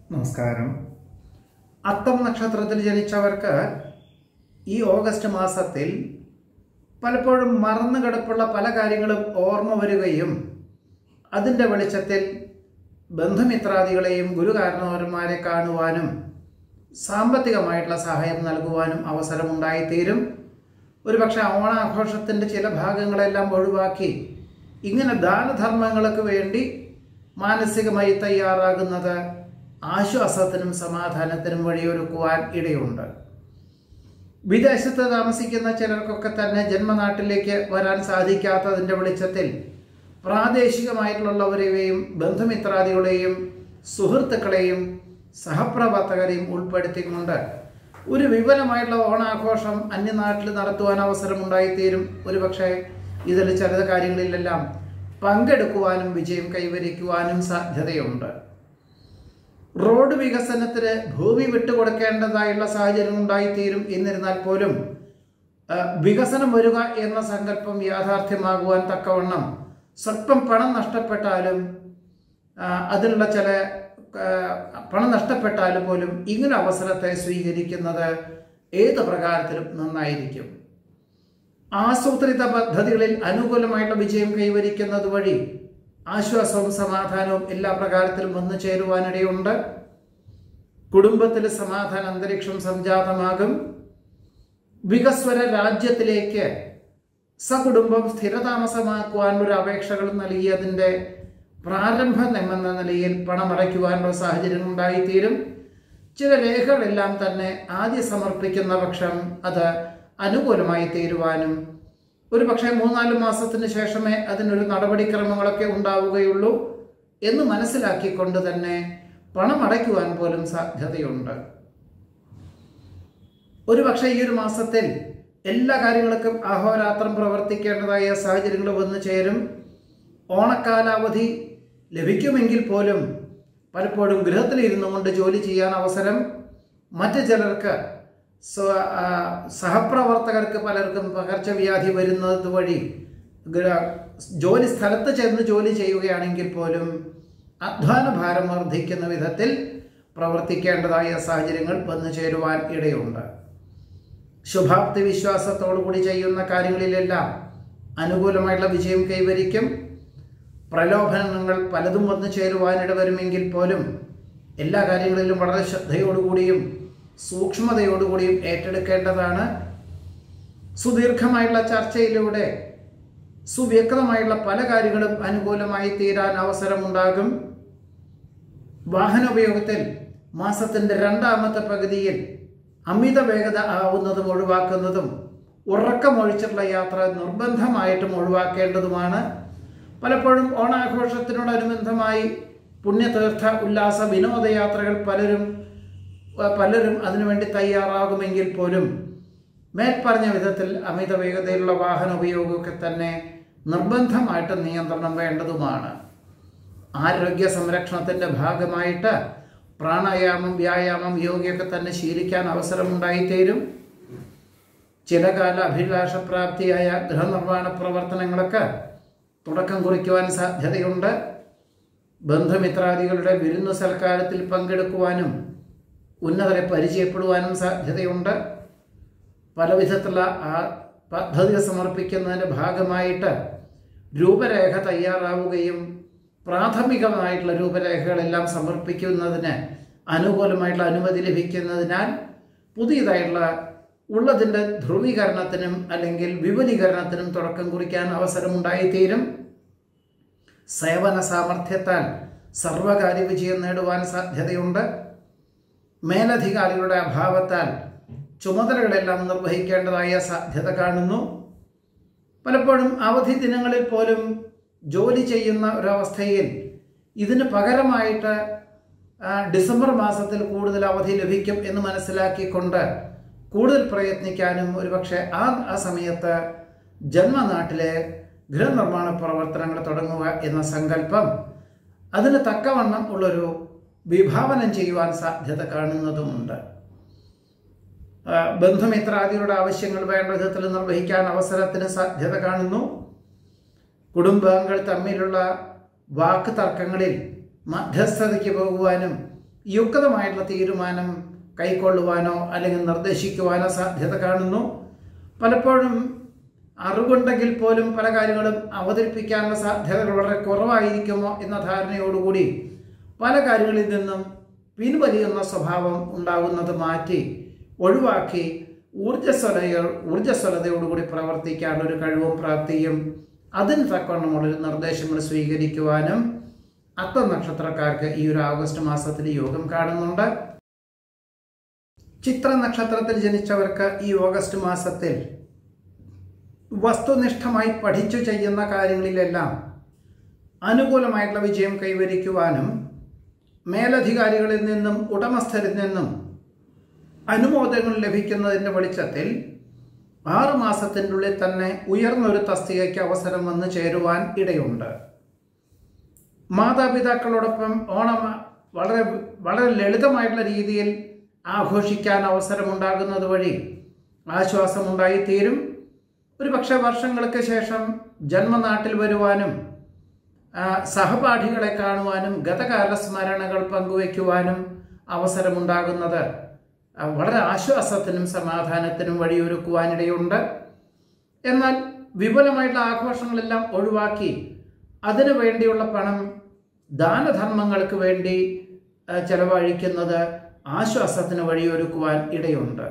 നമസ്കാരം അത്തം നക്ഷത്രത്തിൽ ജനിച്ചവർക്ക് ഈ ഓഗസ്റ്റ് മാസത്തിൽ പലപ്പോഴും മറന്നു കിടപ്പുള്ള പല കാര്യങ്ങളും ഓർമ്മ വരികയും അതിൻ്റെ വെളിച്ചത്തിൽ ബന്ധുമിത്രാദികളെയും ഗുരുകാരണവന്മാരെ കാണുവാനും സാമ്പത്തികമായിട്ടുള്ള സഹായം നൽകുവാനും അവസരമുണ്ടായിത്തീരും ഒരുപക്ഷെ ഓണാഘോഷത്തിൻ്റെ ചില ഭാഗങ്ങളെല്ലാം ഒഴിവാക്കി ഇങ്ങനെ ദാനധർമ്മങ്ങൾക്ക് വേണ്ടി മാനസികമായി തയ്യാറാകുന്നത് ആശ്വാസത്തിനും സമാധാനത്തിനും വഴിയൊരുക്കുവാൻ ഇടയുണ്ട് വിദേശത്ത് താമസിക്കുന്ന ചിലർക്കൊക്കെ തന്നെ ജന്മനാട്ടിലേക്ക് വരാൻ സാധിക്കാത്തതിൻ്റെ വെളിച്ചത്തിൽ പ്രാദേശികമായിട്ടുള്ളവരെയും ബന്ധുമിത്രാദികളെയും സുഹൃത്തുക്കളെയും സഹപ്രവർത്തകരെയും ഉൾപ്പെടുത്തിക്കൊണ്ട് ഒരു വിപുലമായിട്ടുള്ള ഓണാഘോഷം അന്യനാട്ടിൽ നടത്തുവാൻ അവസരമുണ്ടായിത്തീരും ഒരുപക്ഷെ ഇതിൽ ചില കാര്യങ്ങളിലെല്ലാം പങ്കെടുക്കുവാനും വിജയം കൈവരിക്കുവാനും സാധ്യതയുണ്ട് റോഡ് വികസനത്തിന് ഭൂമി വിട്ടുകൊടുക്കേണ്ടതായുള്ള സാഹചര്യം ഉണ്ടായിത്തീരും എന്നിരുന്നാൽ പോലും ആ, വികസനം വരിക എന്ന സങ്കല്പം യാഥാർത്ഥ്യമാകുവാൻ തക്കവണ്ണം സ്വല്പം പണം നഷ്ടപ്പെട്ടാലും ആ, അതിനുള്ള ചില ആ, പണം നഷ്ടപ്പെട്ടാലും പോലും ഇങ്ങനെ അവസരത്തെ സ്വീകരിക്കുന്നത് ഏത് പ്രകാരത്തിലും നന്നായിരിക്കും ആസൂത്രിത പദ്ധതികളിൽ അനുകൂലമായിട്ടുള്ള വിജയം കൈവരിക്കുന്നത് വഴി ആശ്വാസവും സമാധാനവും എല്ലാ പ്രകാരത്തിലും വന്നു ചേരുവാനിടയുണ്ട് കുടുംബത്തിൽ സമാധാന അന്തരീക്ഷം സംജാതമാകും വികസ്വര രാജ്യത്തിലേക്ക് സകുടുംബം സ്ഥിരതാമസമാക്കുവാനുള്ള അപേക്ഷകൾ നൽകിയതിൻ്റെ പ്രാരംഭം എന്ന നിലയിൽ പണമടയ്ക്കുവാനുള്ള സാഹചര്യം ഉണ്ടായിത്തീരും ചില രേഖകളെല്ലാം തന്നെ ആദ്യം സമർപ്പിക്കുന്ന പക്ഷം അത് അനുകൂലമായി തീരുവാനും ഒരു പക്ഷേ മൂന്നാല് മാസത്തിന് ശേഷമേ അതിനൊരു നടപടിക്രമങ്ങളൊക്കെ ഉണ്ടാവുകയുള്ളൂ എന്ന് മനസ്സിലാക്കിക്കൊണ്ട് തന്നെ പണം അടയ്ക്കുവാൻ പോലും സാധ്യതയുണ്ട് ഒരു പക്ഷേ ഈ ഒരു മാസത്തിൽ എല്ലാ കാര്യങ്ങൾക്കും അഹോരാത്രം പ്രവർത്തിക്കേണ്ടതായ സാഹചര്യങ്ങൾ വന്നു ചേരും ഓണക്കാലാവധി ലഭിക്കുമെങ്കിൽ പോലും പലപ്പോഴും ഗൃഹത്തിലിരുന്നു കൊണ്ട് ജോലി ചെയ്യാൻ അവസരം മറ്റു ചിലർക്ക് സ്വ- ആ, സഹപ്രവർത്തകർക്ക് പലർക്കും പകർച്ചവ്യാധി വരുന്നത് വഴി ഗൃ- ജോലി സ്ഥലത്ത് ചെന്ന് ജോലി ചെയ്യുകയാണെങ്കിൽ പോലും അധ്വാന ഭാരം വർദ്ധിക്കുന്ന വിധത്തിൽ പ്രവർത്തിക്കേണ്ടതായ സാഹചര്യങ്ങൾ വന്നു ചേരുവാൻ ഇടയുണ്ട് ശുഭാപ്തി വിശ്വാസത്തോടു കൂടി ചെയ്യുന്ന കാര്യങ്ങളിലെല്ലാം അനുകൂലമായിട്ടുള്ള വിജയം കൈവരിക്കും പ്രലോഭനങ്ങൾ പലതും വന്നു ചേരുവാനിട വരുമെങ്കിൽ പോലും എല്ലാ കാര്യങ്ങളിലും വളരെ ശ്രദ്ധയോടുകൂടിയും സൂക്ഷ്മതയോടുകൂടിയും ഏറ്റെടുക്കേണ്ടതാണ് സുദീർഘമായുള്ള ചർച്ചയിലൂടെ സുവ്യക്തമായുള്ള പല കാര്യങ്ങളും അനുകൂലമായി തീരാൻ അവസരമുണ്ടാകും വാഹനോപയോഗത്തിൽ മാസത്തിൻ്റെ രണ്ടാമത്തെ പകുതിയിൽ അമിത വേഗത ആവുന്നതും ഒഴിവാക്കുന്നതും ഉറക്കമൊഴിച്ചിട്ടുള്ള യാത്ര നിർബന്ധമായിട്ടും ഒഴിവാക്കേണ്ടതുമാണ് പലപ്പോഴും ഓണാഘോഷത്തിനോടനുബന്ധമായി പുണ്യതീർത്ഥ ഉല്ലാസ വിനോദയാത്രകൾ പലരും പലരും അതിനുവേണ്ടി തയ്യാറാകുമെങ്കിൽ പോലും മേൽപ്പറഞ്ഞ വിധത്തിൽ അമിത വേഗതയിലുള്ള വാഹന ഉപയോഗമൊക്കെ തന്നെ നിർബന്ധമായിട്ട് നിയന്ത്രണം വേണ്ടതുമാണ് ആരോഗ്യ സംരക്ഷണത്തിൻ്റെ ഭാഗമായിട്ട് പ്രാണായാമം വ്യായാമം യോഗയൊക്കെ തന്നെ ശീലിക്കാൻ അവസരമുണ്ടായിത്തീരും ചില കാല അഭിലാഷപ്രാപ്തിയായ ഗൃഹനിർമ്മാണ പ്രവർത്തനങ്ങളൊക്കെ തുടക്കം കുറിക്കുവാൻ സാധ്യതയുണ്ട് ബന്ധുമിത്രാദികളുടെ വിരുന്നു സൽക്കാരത്തിൽ പങ്കെടുക്കുവാനും ഉന്നതരെ പരിചയപ്പെടുവാനും സാധ്യതയുണ്ട് പല വിധത്തിലുള്ള ആ പദ്ധതി സമർപ്പിക്കുന്നതിൻ്റെ ഭാഗമായിട്ട് രൂപരേഖ തയ്യാറാവുകയും പ്രാഥമികമായിട്ടുള്ള രൂപരേഖകളെല്ലാം സമർപ്പിക്കുന്നതിന് അനുകൂലമായിട്ടുള്ള അനുമതി ലഭിക്കുന്നതിനാൽ പുതിയതായിട്ടുള്ള ഉള്ളതിൻ്റെ ധ്രുവീകരണത്തിനും അല്ലെങ്കിൽ വിപുലീകരണത്തിനും തുടക്കം കുറിക്കാൻ അവസരമുണ്ടായിത്തീരും സേവന സാമർഥ്യത്താൽ സർവകാര്യ വിജയം നേടുവാൻ സാധ്യതയുണ്ട് മേലധികാരികളുടെ അഭാവത്താൽ ചുമതലകളെല്ലാം നിർവഹിക്കേണ്ടതായ സാധ്യത കാണുന്നു പലപ്പോഴും അവധി ദിനങ്ങളിൽ പോലും ജോലി ചെയ്യുന്ന ഒരവസ്ഥയിൽ ഇതിന് പകരമായിട്ട് ആ, ഡിസംബർ മാസത്തിൽ കൂടുതൽ അവധി ലഭിക്കും എന്ന് മനസ്സിലാക്കിക്കൊണ്ട് കൂടുതൽ പ്രയത്നിക്കാനും ഒരുപക്ഷെ ആ ആ സമയത്ത് ജന്മനാട്ടിലെ ഗൃഹനിർമ്മാണ പ്രവർത്തനങ്ങൾ തുടങ്ങുക എന്ന സങ്കല്പം അതിന് തക്കവണ്ണം ഉള്ളൊരു വിഭാവനം ചെയ്യുവാൻ സാധ്യത കാണുന്നതുമുണ്ട് ആ, ബന്ധുമിത്രാദികളുടെ ആവശ്യങ്ങൾ വേണ്ട വിധത്തിൽ നിർവഹിക്കാൻ അവസരത്തിന് സാധ്യത കാണുന്നു കുടുംബാംഗങ്ങൾ തമ്മിലുള്ള വാക്ക് തർക്കങ്ങളിൽ മധ്യസ്ഥതയ്ക്ക് പോകുവാനും യുക്തമായിട്ടുള്ള തീരുമാനം കൈക്കൊള്ളുവാനോ അല്ലെങ്കിൽ നിർദ്ദേശിക്കുവാനോ സാധ്യത കാണുന്നു പലപ്പോഴും അറിവുണ്ടെങ്കിൽ പോലും പല കാര്യങ്ങളും അവതരിപ്പിക്കാനുള്ള സാധ്യതകൾ വളരെ കുറവായിരിക്കുമോ എന്ന ധാരണയോടുകൂടി പല കാര്യങ്ങളിൽ നിന്നും പിൻവലിയുന്ന സ്വഭാവം ഉണ്ടാകുന്നത് മാറ്റി ഒഴിവാക്കി ഊർജ്ജസ്വലയോ ഊർജ്ജസ്വലതയോടുകൂടി പ്രവർത്തിക്കാനുള്ള ഒരു കഴിവും പ്രാപ്തിയും അതിന് തക്കവണ്ണമുള്ളൊരു നിർദ്ദേശങ്ങൾ സ്വീകരിക്കുവാനും അത്ത നക്ഷത്രക്കാർക്ക് ഈ ഒരു ആഗസ്റ്റ് മാസത്തിൽ യോഗം കാണുന്നുണ്ട് ചിത്ര നക്ഷത്രത്തിൽ ജനിച്ചവർക്ക് ഈ ഓഗസ്റ്റ് മാസത്തിൽ വസ്തുനിഷ്ഠമായി പഠിച്ചു ചെയ്യുന്ന കാര്യങ്ങളിലെല്ലാം അനുകൂലമായിട്ടുള്ള വിജയം കൈവരിക്കുവാനും മേലധികാരികളിൽ നിന്നും ഉടമസ്ഥരിൽ നിന്നും അനുമോദനങ്ങൾ ലഭിക്കുന്നതിൻ്റെ വെളിച്ചത്തിൽ ആറ് മാസത്തിൻ്റെ ഉള്ളിൽ തന്നെ ഉയർന്നൊരു തസ്തികയ്ക്ക് അവസരം വന്നു ചേരുവാൻ ഇടയുണ്ട് മാതാപിതാക്കളോടൊപ്പം ഓണം വളരെ വളരെ ലളിതമായിട്ടുള്ള രീതിയിൽ ആഘോഷിക്കാൻ അവസരമുണ്ടാകുന്നത് വഴി ആശ്വാസമുണ്ടായിത്തീരും ഒരു പക്ഷേ വർഷങ്ങൾക്ക് ശേഷം ജന്മനാട്ടിൽ വരുവാനും ആ, സഹപാഠികളെ കാണുവാനും ഗതകാല സ്മരണകൾ പങ്കുവയ്ക്കുവാനും അവസരമുണ്ടാകുന്നത് ആ, വളരെ ആശ്വാസത്തിനും സമാധാനത്തിനും വഴിയൊരുക്കുവാനിടയുണ്ട് എന്നാൽ വിപുലമായിട്ടുള്ള ആഘോഷങ്ങളെല്ലാം ഒഴിവാക്കി അതിനു വേണ്ടിയുള്ള പണം ദാനധർമ്മങ്ങൾക്ക് വേണ്ടി ആ, ചെലവഴിക്കുന്നത് ആശ്വാസത്തിന് വഴിയൊരുക്കുവാൻ ഇടയുണ്ട്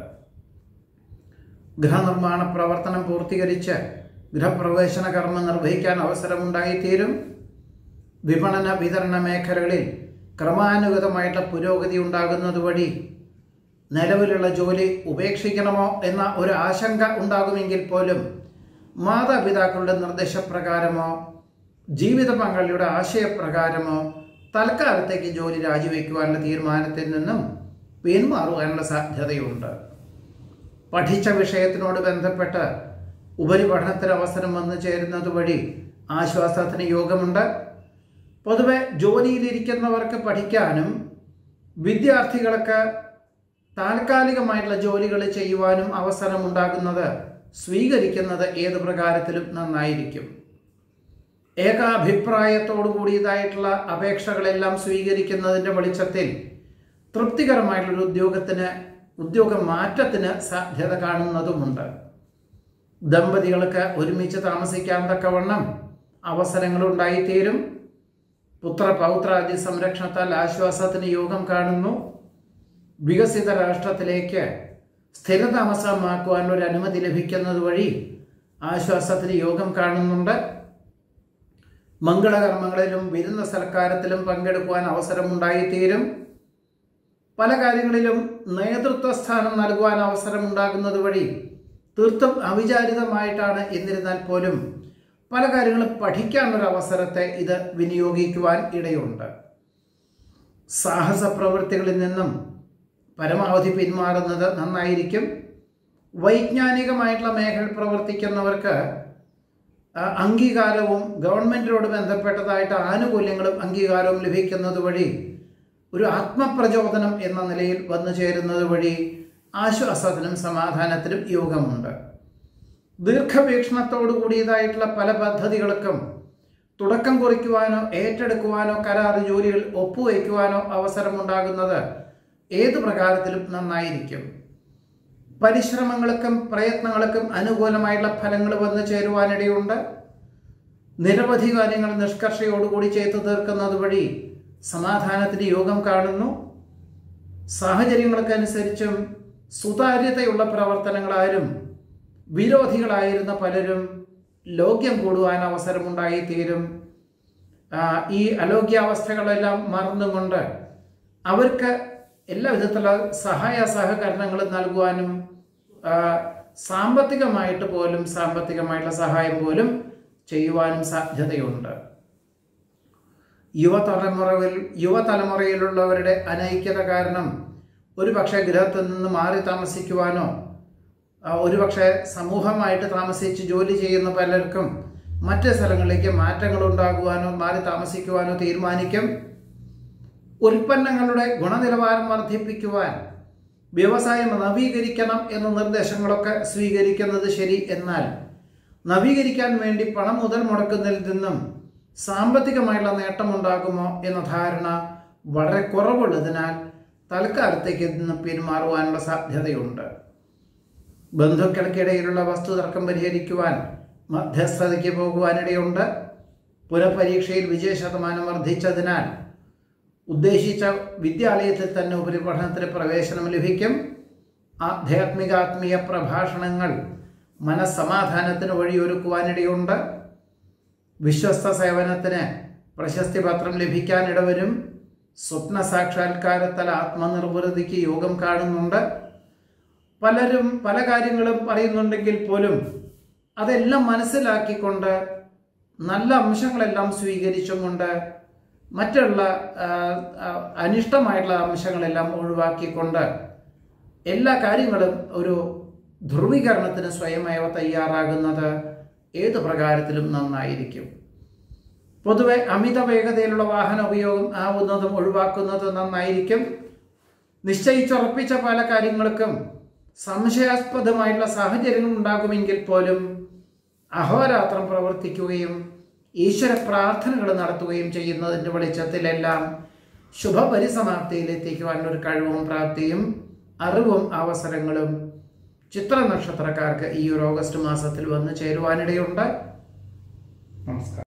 ഗൃഹനിർമ്മാണ പ്രവർത്തനം പൂർത്തീകരിച്ച് ഗൃഹപ്രവേശന കർമ്മം നിർവഹിക്കാൻ അവസരമുണ്ടായിത്തീരും വിപണന വിതരണ മേഖലകളിൽ ക്രമാനുഗതമായിട്ടുള്ള പുരോഗതി ഉണ്ടാകുന്നത് വഴി നിലവിലുള്ള ജോലി ഉപേക്ഷിക്കണമോ എന്ന ഒരു ആശങ്ക ഉണ്ടാകുമെങ്കിൽ പോലും മാതാപിതാക്കളുടെ നിർദ്ദേശപ്രകാരമോ ജീവിത പങ്കാളിയുടെ ആശയപ്രകാരമോ തൽക്കാലത്തേക്ക് ജോലി രാജിവെക്കുവാനുള്ള തീരുമാനത്തിൽ നിന്നും പിന്മാറുവാനുള്ള സാധ്യതയുണ്ട് പഠിച്ച വിഷയത്തിനോട് ബന്ധപ്പെട്ട് ഉപരിപഠനത്തിന് അവസരം വന്നു ചേരുന്നത് വഴി ആശ്വാസത്തിന് യോഗമുണ്ട് പൊതുവെ ജോലിയിലിരിക്കുന്നവർക്ക് പഠിക്കാനും വിദ്യാർത്ഥികൾക്ക് താൽക്കാലികമായിട്ടുള്ള ജോലികൾ ചെയ്യുവാനും അവസരമുണ്ടാകുന്നത് സ്വീകരിക്കുന്നത് ഏത് പ്രകാരത്തിലും നന്നായിരിക്കും ഏകാഭിപ്രായത്തോടു കൂടിയതായിട്ടുള്ള അപേക്ഷകളെല്ലാം സ്വീകരിക്കുന്നതിൻ്റെ വെളിച്ചത്തിൽ തൃപ്തികരമായിട്ടുള്ളൊരു ഉദ്യോഗത്തിന് ഉദ്യോഗ മാറ്റത്തിന് സാധ്യത കാണുന്നതുമുണ്ട് ദമ്പതികൾക്ക് ഒരുമിച്ച് താമസിക്കാൻ തക്കവണ്ണം അവസരങ്ങൾ ഉണ്ടായിത്തീരും പുത്ര പൗത്രാദി സംരക്ഷണത്താൽ ആശ്വാസത്തിന് യോഗം കാണുന്നു വികസിത രാഷ്ട്രത്തിലേക്ക് സ്ഥിരതാമസമാക്കുവാനുള്ള ഒരു അനുമതി ലഭിക്കുന്നത് വഴി ആശ്വാസത്തിന് യോഗം കാണുന്നുണ്ട് മംഗളകർമ്മങ്ങളിലും വിരുന്ന സൽക്കാരത്തിലും പങ്കെടുക്കുവാൻ അവസരമുണ്ടായിത്തീരും പല കാര്യങ്ങളിലും നേതൃത്വ സ്ഥാനം നൽകുവാൻ അവസരമുണ്ടാകുന്നത് വഴി തീർത്തും അവിചാരിതമായിട്ടാണ് എന്നിരുന്നാൽ പോലും പല കാര്യങ്ങളും പഠിക്കാനൊരു അവസരത്തെ ഇത് വിനിയോഗിക്കുവാൻ ഇടയുണ്ട് സാഹസ പ്രവൃത്തികളിൽ നിന്നും പരമാവധി പിന്മാറുന്നത് നന്നായിരിക്കും വൈജ്ഞാനികമായിട്ടുള്ള മേഖലയിൽ പ്രവർത്തിക്കുന്നവർക്ക് ആ, അംഗീകാരവും ഗവൺമെൻറ്റിനോട് ബന്ധപ്പെട്ടതായിട്ട് ആനുകൂല്യങ്ങളും അംഗീകാരവും ലഭിക്കുന്നത് വഴി ഒരു ആത്മപ്രചോദനം എന്ന നിലയിൽ വന്നു ചേരുന്നത് വഴി ആശ്വാസത്തിനും സമാധാനത്തിനും യോഗമുണ്ട് ദീർഘവീക്ഷണത്തോടു കൂടിയതായിട്ടുള്ള പല പദ്ധതികൾക്കും തുടക്കം കുറിക്കുവാനോ ഏറ്റെടുക്കുവാനോ കരാർ ജോലികൾ ഒപ്പുവയ്ക്കുവാനോ അവസരമുണ്ടാകുന്നത് ഏത് പ്രകാരത്തിലും നന്നായിരിക്കും പരിശ്രമങ്ങൾക്കും പ്രയത്നങ്ങൾക്കും അനുകൂലമായിട്ടുള്ള ഫലങ്ങൾ വന്നു ചേരുവാനിടയുണ്ട് നിരവധി കാര്യങ്ങൾ നിഷ്കർഷയോടുകൂടി ചെയ്തു തീർക്കുന്നത് വഴി സമാധാനത്തിന് യോഗം കാണുന്നു സാഹചര്യങ്ങൾക്കനുസരിച്ചും സുതാര്യതയുള്ള പ്രവർത്തനങ്ങളാലും വിരോധികളായിരുന്ന പലരും ലോക്യം കൂടുവാൻ അവസരമുണ്ടായിത്തീരും ആ, ഈ അലോക്യാവസ്ഥകളെല്ലാം മറന്നുകൊണ്ട് അവർക്ക് എല്ലാ വിധത്തിലുള്ള സഹായ സഹകരണങ്ങളും നൽകുവാനും ആ, സാമ്പത്തികമായിട്ട് പോലും സാമ്പത്തികമായിട്ടുള്ള സഹായം പോലും ചെയ്യുവാനും സാധ്യതയുണ്ട് യുവതലമുറയിൽ യുവതലമുറയിലുള്ളവരുടെ അനൈക്യത കാരണം ഒരു പക്ഷേ ഗൃഹത്തിൽ നിന്ന് മാറി താമസിക്കുവാനോ ആ, ഒരുപക്ഷെ സമൂഹമായിട്ട് താമസിച്ച് ജോലി ചെയ്യുന്ന പലർക്കും മറ്റ് സ്ഥലങ്ങളിലേക്ക് മാറ്റങ്ങൾ ഉണ്ടാകുവാനോ മാറി താമസിക്കുവാനോ തീരുമാനിക്കും ഉൽപ്പന്നങ്ങളുടെ ഗുണനിലവാരം വർദ്ധിപ്പിക്കുവാൻ വ്യവസായം നവീകരിക്കണം എന്ന നിർദ്ദേശങ്ങളൊക്കെ സ്വീകരിക്കുന്നത് ശരി എന്നാൽ നവീകരിക്കാൻ വേണ്ടി പണം മുതൽ മുടക്കുന്നതിൽ നിന്നും സാമ്പത്തികമായുള്ള നേട്ടമുണ്ടാകുമോ എന്ന ധാരണ വളരെ കുറവുള്ളതിനാൽ തൽക്കാലത്തേക്ക് നിന്ന് പിന്മാറുവാനുള്ള സാധ്യതയുണ്ട് ബന്ധുക്കൾക്കിടയിലുള്ള വസ്തുതർക്കം പരിഹരിക്കുവാൻ മധ്യസ്ഥതയ്ക്ക് പോകുവാനിടയുണ്ട് പുനഃപരീക്ഷയിൽ വിജയ ശതമാനം വർദ്ധിച്ചതിനാൽ ഉദ്ദേശിച്ച വിദ്യാലയത്തിൽ തന്നെ ഉപരിപഠനത്തിന് പ്രവേശനം ലഭിക്കും ആധ്യാത്മികാത്മീയ പ്രഭാഷണങ്ങൾ മനസ്സമാധാനത്തിന് വഴിയൊരുക്കുവാനിടയുണ്ട് വിശ്വസ്ത സേവനത്തിന് പ്രശസ്തി പത്രം ലഭിക്കാനിടവരും സ്വപ്ന സാക്ഷാത്കാരത്താൽ ആത്മനിർവൃതിക്ക് യോഗം കാണുന്നുണ്ട് പലരും പല കാര്യങ്ങളും പറയുന്നുണ്ടെങ്കിൽ പോലും അതെല്ലാം മനസ്സിലാക്കിക്കൊണ്ട് നല്ല അംശങ്ങളെല്ലാം സ്വീകരിച്ചുകൊണ്ട് മറ്റുള്ള ആ, ആ, അനിഷ്ടമായിട്ടുള്ള അംശങ്ങളെല്ലാം ഒഴിവാക്കിക്കൊണ്ട് എല്ലാ കാര്യങ്ങളും ഒരു ധ്രുവീകരണത്തിന് സ്വയമേവ തയ്യാറാകുന്നത് ഏത് പ്രകാരത്തിലും നന്നായിരിക്കും പൊതുവെ അമിത വേഗതയിലുള്ള വാഹന ഉപയോഗം ആവുന്നതും ഒഴിവാക്കുന്നതും നന്നായിരിക്കും നിശ്ചയിച്ചുറപ്പിച്ച പല കാര്യങ്ങൾക്കും സംശയാസ്പദമായിട്ടുള്ള സാഹചര്യങ്ങൾ ഉണ്ടാകുമെങ്കിൽ പോലും അഹോരാത്രം പ്രവർത്തിക്കുകയും ഈശ്വര പ്രാർത്ഥനകൾ നടത്തുകയും ചെയ്യുന്നതിൻ്റെ വെളിച്ചത്തിലെല്ലാം ശുഭപരിസമാപ്തിയിലെത്തിക്കുവാൻ ഒരു കഴിവും പ്രാപ്തിയും അറിവും അവസരങ്ങളും ചിത്ര നക്ഷത്രക്കാർക്ക് ഈ ഒരു ഓഗസ്റ്റ് മാസത്തിൽ വന്നു ചേരുവാനിടയുണ്ട് നമസ്കാരം